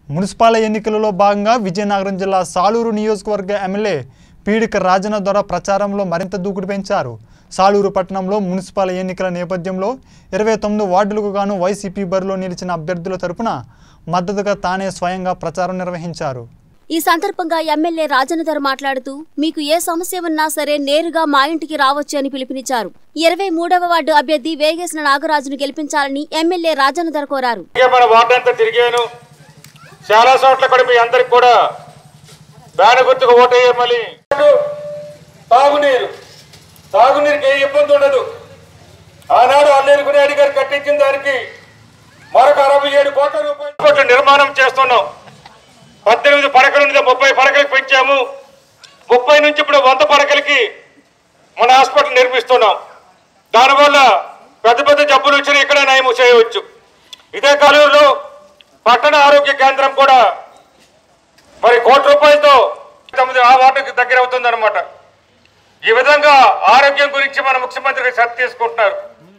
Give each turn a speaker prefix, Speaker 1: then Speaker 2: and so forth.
Speaker 1: municipal ఎన్నికలలో భాగంగా విజయనగరం జిల్లా సాలూరు నియోజకవర్గ ఎమ్మెల్యే పీడిక రాజన ద్వారా ప్రచారంలో మరింత దూకుడు పెంచారు సాలూరు పట్టణంలో మున్సిపల్ ఎన్నికల నేపథ్యంలో ఇరవై తొమ్మిది వార్డులకు గాను వైసీపీ బరిలో నిలిచిన అభ్యర్థుల తరపున మద్దతుగా తానే స్వయంగా ప్రచారం నిర్వహించారు
Speaker 2: ఈ సందర్భంగా ఎమ్మెల్యే రాజనధర్ మాట్లాడుతూ మీకు ఏ సమస్య ఉన్నా సరే నేరుగా మా ఇంటికి రావచ్చు అని పిలుపునిచ్చారు ఇరవై మూడవ వార్డు అభ్యర్థి వేగేసిన నాగరాజును గెలిపించాలని ఎమ్మెల్యే రాజనధర్ కోరారు
Speaker 3: ఇక మన వార్డు అంతా తిరిగాను చాలా చోట్ల కూడా మీ అందరికి కూడా బ్యాన గుర్తుకు ఓటేయమని తాగునీరు తాగునీరుకి ఏ ఇబ్బంది ఉండదు ఆనాడు అల్లేరు గురేడి గారు కట్టించిన దానికి మరొక అరవై ఏడు కోట్ల రూపాయలు కోట్ల నిర్మాణం చేస్తున్నాం పద్దెనిమిది పడకల నుంచి ముప్పై పడకలకు పెంచాము ముప్పై నుంచి ఇప్పుడు వంద పడకలకి మన హాస్పిటల్ నిర్మిస్తున్నాం దానివల్ల పెద్ద పెద్ద జబ్బులు వచ్చినా ఇక్కడ నయం చేయవచ్చు ఇదే కాలంలో పట్టణ ఆరోగ్య కేంద్రం కూడా మరి కోటి రూపాయలతో తొమ్మిది ఆ వార్డుకి దగ్గర అవుతుంది ఈ విధంగా ఆరోగ్యం గురించి మన ముఖ్యమంత్రి శ్రద్ధ తీసుకుంటున్నారు